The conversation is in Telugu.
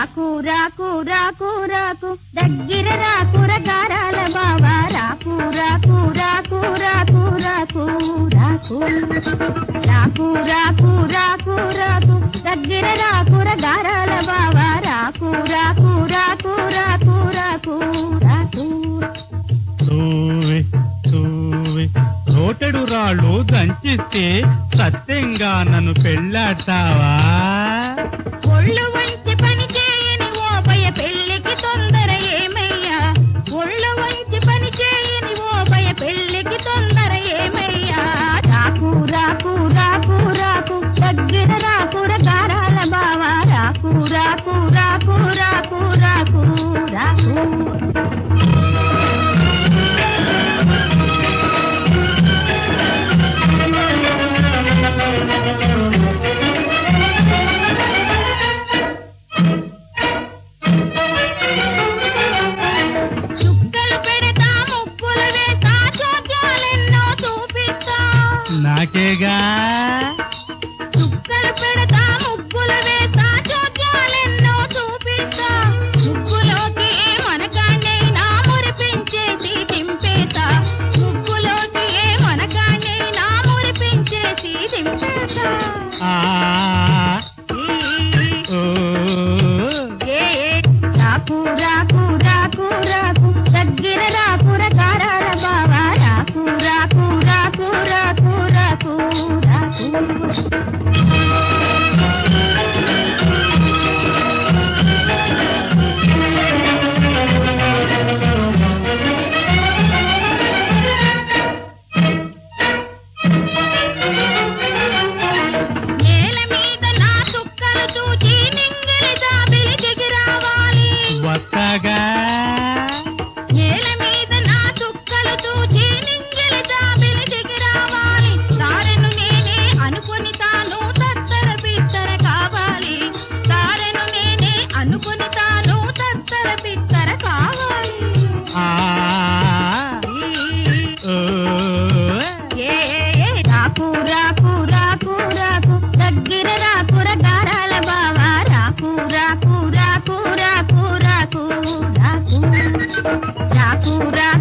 రాకు రాకు రాకు రాకు దగ్గర రాకుర గారాల బావా రాకు రాకు రాకు రాకు రాకు రాకు రాకు రాకు రాకు రాకు దగ్గర రాకుర గారాల బావా రాకు రాకు రాకు రాకు రాకు రాకు తూవి తూవి రోటెడు రాళ్ళు దంచిస్తే సత్యంగా నన్ను పెళ్ళాడతావా ఒళ్ళు వంచి పని చేయని ఓపయ పెళ్లికి తొందర ఏమయ్యా ఒళ్ళు వంచి పని చేయని ఓపయ పెళ్లికి తొందర ఏమయ్యా రాకు రాకు రాకు రాకు దగ్గర రాకుర గారాల బావా రాకు రాకు రాకు రాకు రాకు రాకు చుక్కలు పెడతా ముక్కులు వేస్తా చోద్యాలెన్నో చూపిస్తా నాకేగా చుక్కలు పెడతా ముగ్గులు వేస్తా చోద్యాలెన్నో చూపిస్తా ముగ్గులోకి ఏ మనకాన్నైనా మురిపించేసి దింపేతా ముగ్గులోకి ఏ మనకాన్నైనా మురిపించేసి దింపేతా ఆ ఈ, ఓ ఏ, రాకు రాకు రాకు రాకు దగ్గర రాకుర కారాల బావా రాకు రాకు రాకు రాకు రాకు రాకు నేల మీద నా చుక్కలు చూచి నింగిలి దాబిలి దిగి రావాలి వత్తగా నేల మీద నా చుక్కలు చూచి నింగిలి దాబిలి దిగి రావాలి తారెను నేనే అనుకుని తాను తత్తర పిత్తర కావాలి తారెను నేనే అనుకుని తాను తత్తర పిత్తర కావాలి ఆ ఈ, ఓ ఏ ఏ, రాకు రాకు రాకు రాకు దగ్గర రాకుర గారాల బావా రాకు రాకు రాకు రాకు రాకు రాకు రాకు రా